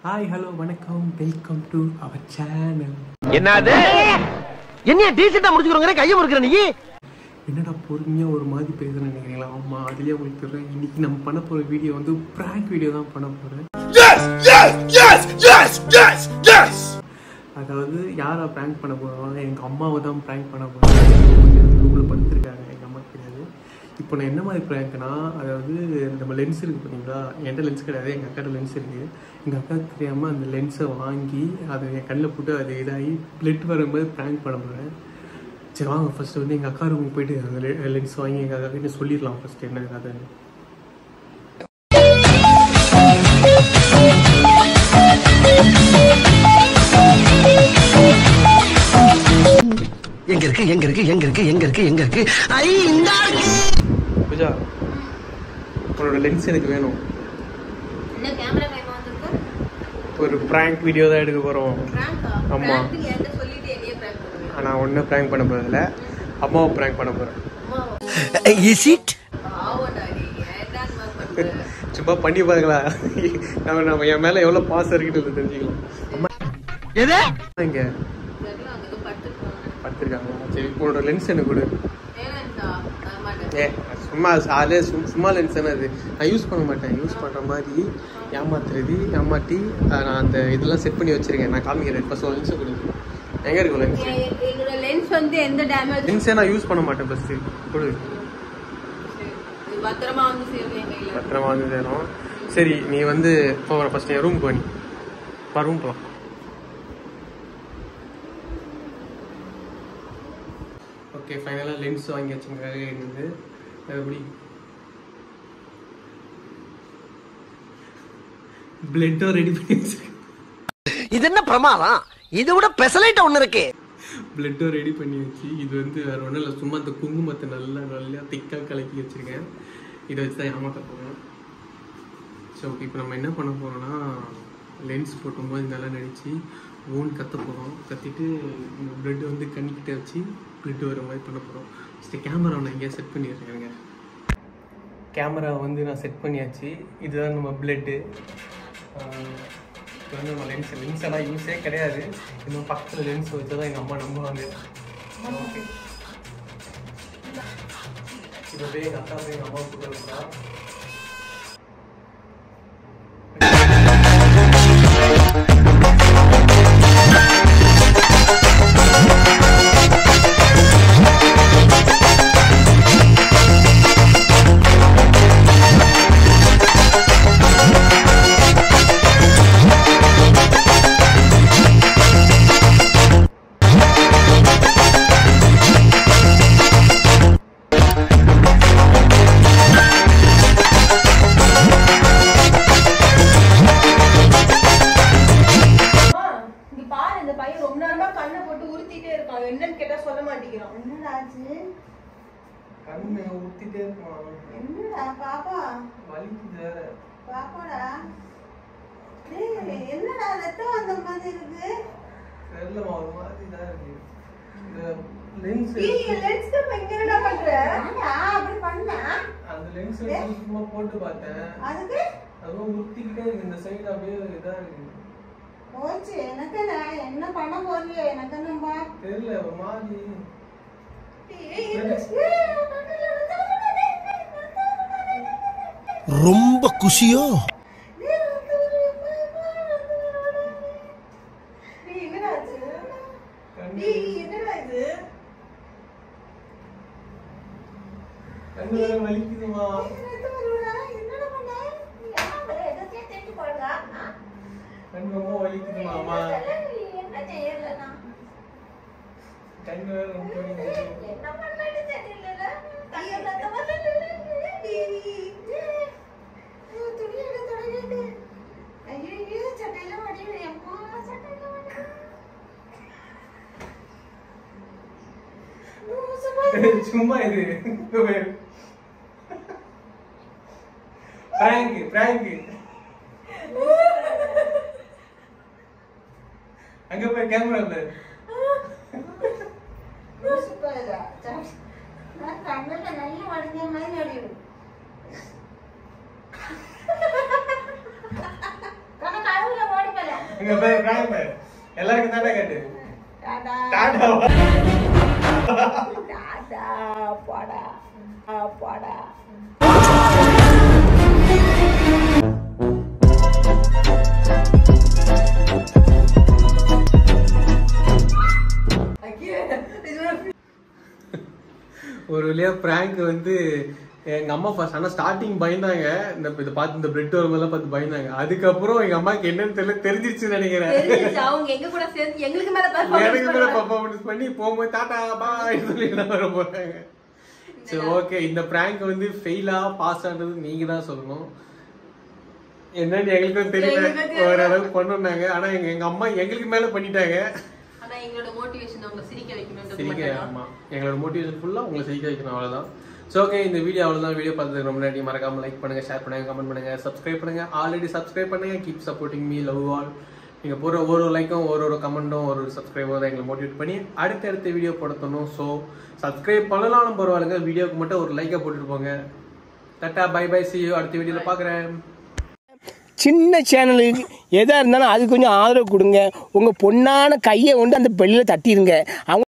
Hi hello வணக்கம் welcome to our channel என்னது என்ன டீசெண்டா முடிச்சுக்கிறோங்க கையை முறுக்கிற நீ என்னடா பொறுமையாக ஒரு மாதிரி பேசுகிறேன்னு நினைக்கிறீங்களா ஆமாம் அதுலேயே உங்களுக்கு தெரியும் இன்னைக்கு நம்ம பண்ண போகிற வீடியோ வந்து ப்ராங்க் வீடியோ தான் பண்ண போகிறேன் அதாவது யாரை ப்ராங்க் பண்ண போகிறோம் எங்கள் அம்மாவை தான் ப்ராங்க் பண்ண போகிறோம் ரூமில் படுத்துருக்காங்க எங்கள் அம்மா கிடையாது இப்போ நான் என்ன மாதிரி ப்ராங்க்னா அதாவது நம்ம லென்ஸ் இருக்குது பார்த்தீங்களா என்கிட்ட லென்ஸ் கிடையாது எங்கள் அக்காட்ட லென்ஸ் இருக்குது எங்கள் அக்காவுக்கு தெரியாமல் அந்த லென்ஸை வாங்கி அதை என் கண்ணில் போட்டு அது இதாகி பிளட் வரும்போது ப்ராங்க் பண்ண போகிறேன் சரி வாங்க ஃபர்ஸ்ட் வந்து எங்கள் அக்கா ரூமுக்கு போயிட்டு அந்த லென்ஸ் வாங்கி எங்கள் அக்கா கிட்ட சொல்லிடலாம் ஃபர்ஸ்ட் என்ன கதைன்னு எங்க இருக்கு எங்க இருக்கு எங்க இருக்கு எங்க இருக்கு எங்க இருக்கு ஐ இந்த பூஜா உன்னோட லென்ஸ் எனக்கு வேணும் என்ன கேமரா கைமா வந்திருக்கு ஒரு ப்ராங்க் வீடியோ தான் எடுக்க போகிறோம் பிராங்கா ஆமா. பிராங்க் என்கிட்ட சொல்லிட்டு என்னைய பிராங்க் பண்ணுவீங்க நான் ஒன்றும் ப்ராங்க் பண்ண போகிறதில்ல அம்மாவை ப்ராங்க் பண்ண போகிறேன் அம்மா இஸ் இட் பாவம்டா நீ ஏன்டா இந்த மாதிரி பண்ற சும்மா பண்ணி பாருங்களா நம்ம நம்ம என் மேலே எவ்வளோ பாசம் இருக்குன்னு தெரிஞ்சுக்கலாம் அம்மா எது இங்கே தெரியல அங்க ஏதோ படுத்துருக்காங்க படுத்துருக்காங்க சரி உன்னோட லென்ஸ் எனக்கு கொடு வேணாண்டா தரமாட்டேன் ஏ சும்மா அதே சும் சும்மா லென்ஸ் தானே அது நான் யூஸ் பண்ண மாட்டேன் யூஸ் பண்ணுற மாதிரி ஏமாத்துறது ஏமாட்டி அஹ், நான் அந்த இதெல்லாம் செட் பண்ணி வச்சிருக்கேன் நான் காமிக்கிறேன் ஃபர்ஸ்ட் ஒரு லென்ஸை கொடு எங்கே இருக்கும் லென்ஸ் எ- எங்களோட லென்ஸ் வந்து எந்த டேமேஜ் லென்ஸே நான் யூஸ் பண்ண மாட்டேன் ஃபஸ்ட்டு கொடு பத்திரமா வந்து சேரும் என் கையில பத்திரமா வந்து சேரும் சரி நீ வந்து போகிற ஃபர்ஸ்ட் என் ரூமுக்கு வா நீ வா ரூம் போகலாம் ஓகே ஃபைனலாக லென்ஸ் வாங்கி வச்சுருக்காங்க இருந்தது எப்படி பிளட்டும் ரெடி பண்ணி வச்சிருக்கேன் இது என்ன பிரமாதம் இதை விட பெசலைட் ஒண்ணு இருக்கு பிளட்டும் ரெடி பண்ணி வச்சு இது வந்து வேற ஒன்றும் இல்லை சும்மா அந்த குங்குமத்தை நல்லா நல்லா திக்காக கலக்கி வச்சிருக்கேன் இதை வச்சு தான் ஏமாத்த போகிறேன் ஸோ ஓகே இப்போ நம்ம என்ன பண்ண போகிறோம்னா லென்ஸ் போட்டும்போது நல்லா நடிச்சு ஓன் கத்த போகிறோம் கத்திட்டு இந்த பிளட் வந்து கண்ணிக்கிட்ட வச்சு பிளட் வர மாதிரி பண்ண போகிறோம் ஃபஸ்ட்டு கேமரா நான் எங்கேயா செட் பண்ணிடுறேங்க கேமரா வந்து நான் செட் பண்ணியாச்சு இதுதான் நம்ம பிளட்டு இப்போ வந்து நம்ம லென்ஸ் லென்ஸ் எல்லாம் யூஸே கிடையாது இன்னும் பக்கத்தில் லென்ஸ் வச்சு தான் எங்கள் அம்மா நம்புவாங்க ஓகே இப்போ போய் எங்கள் அக்கா போய் எங்கள் அம்மா கூட இருக்கா அம்மா, இங்க பாரு இந்த பையன் ரொம்ப நேரமா கண்ணை போட்டு உறுத்திட்டே இருக்கான் என்னன்னு கேட்டா சொல்ல மாட்டேங்கிறான் என்னடா ஆச்சு கண்ணு ஊற்றிட்டே இருக்கான் என்னடா பாப்பா வலிக்குது பாப்பாடா டேய் என்னடா ரத்தம் வந்த மாதிரி இருக்கு தெரியலமா ஒரு மாதிரி தான் இருக்கு இந்த லென்ஸ் ஏய் லென்ஸ் தான் இங்க என்னடா பண்ற ஆ அப்படி பண்ணா அந்த லென்ஸ் சும்மா போட்டு பார்த்தேன் அதுக்கு அதுவும் உறுத்திக்கிட்டே இருக்கு இந்த சைடு அப்படியே இதாக இருக்கு போச்சு எனக்கு நான் என்ன பண்ண போறியோ எனக்கு என்னப்பா தெரியல ஒரு மாதிரி ஏய் என்ன ஏய், கண்ணுல ரத்தம் வருது. ரொம்ப குஷியோ ஏய், ரத்தம் வருது. ஏய், என்னடா ஆச்சு கண்ணு ஏய், என்னடா இது கண்ணு வேற வலிக்குதுமா கண்ணு ரொம்ப வலிக்குதுமா அம்மா கண்ணு வேற ரொம்ப வலிக்குது சும்மா இது பிராங்க் பிராங்க் அங்க போய் கேமரா பாரு கண்ணுல நல்ல வடிஞ்ச மாதிரி அடியும் கண்ண கடவுள ஓடி இங்க போய் prank பாரு. எல்லாருக்கும் தானே கேட்டு டாடா டாடாவா? டாடா போடா ஆ, போடா ஐயே, இது ஒரு ஒரு வழியா பிராங்க் வந்து எங்க அம்மா ஃபர்ஸ்ட் ஆனா ஸ்டார்டிங் பயந்தாங்க இந்த இதை பார்த்து இந்த பிரெட் வரும்போதெல்லாம் பார்த்து பயந்தாங்க அதுக்கப்புறம் எங்க அம்மாக்கு என்னன்னு தெரியல தெரிஞ்சிருச்சுன்னு நினைக்கிறேன் தெரிஞ்சிச்சு அவங்க எங்க கூட சேர்ந்து எங்களுக்கு மேல எனக்கு கூட performance பர்ஃபார்மன்ஸ் பண்ணி போகும்போது டாடா பாய் சொல்லி எல்லாம் வர போறாங்க சரி ஓகே இந்த பிராங்க் வந்து ஃபெயிலா பாஸ் ஆனது நீங்க தான் சொல்லணும் என்னன்னு எங்களுக்கும் தெரியல எங்களுக்கும் தெரியல. ஓரளவுக்கு கொண்டாங்க ஆனா எங்க எங்க அம்மா எங்களுக்கு மேல பண்ணிட்டாங்க ஆனா எங்களோட மோட்டிவேஷன் அவங்க சிரிக்க வைக்கணும்ன்றது சிரிக்க மட்டும்தான். ஆமா எங்களோட மோட்டிவேஷன் ஃபுல்லா உங்களை சிரிக்க வைக்கணும் அவ்வளவுதான் ஸோ ஓகே இந்த வீடியோ அவ்வளவுதான் வீடியோ பார்த்ததுக்கு ரொம்ப நன்றி மறக்காம லைக் பண்ணுங்க ஷேர் பண்ணுங்க கமெண்ட் பண்ணுங்க சப்ஸ்கிரைப் பண்ணுங்க ஆல்ரெடி சப்ஸ்கிரைப் பண்ணுங்க keep supporting me love all நீங்க போற ஒரு ஒரு லைக்கும் ஒரு ஒரு கமெண்ட்டும் ஒரு ஒரு சப்ஸ்கிரைபும் தான் எங்களை மோட்டிவேட் பண்ணி அடுத்தடுத்த வீடியோ போடத்தணும் ஸோ சப்ஸ்கிரைப் பண்ணலாம்னு பரவாயில்லைங்க வீடியோக்கு மட்டும் ஒரு லைக்கை போட்டுட்டு போங்க டட்டா பை பை சி அடுத்த வீடியோல பாக்குறேன் சின்ன சேனலுக்கு எதாக இருந்தாலும் அது கொஞ்சம் ஆதரவு கொடுங்க உங்கள் பொண்ணான கையை கொண்டு அந்த பெல்லில் தட்டிடுங்க அவங்க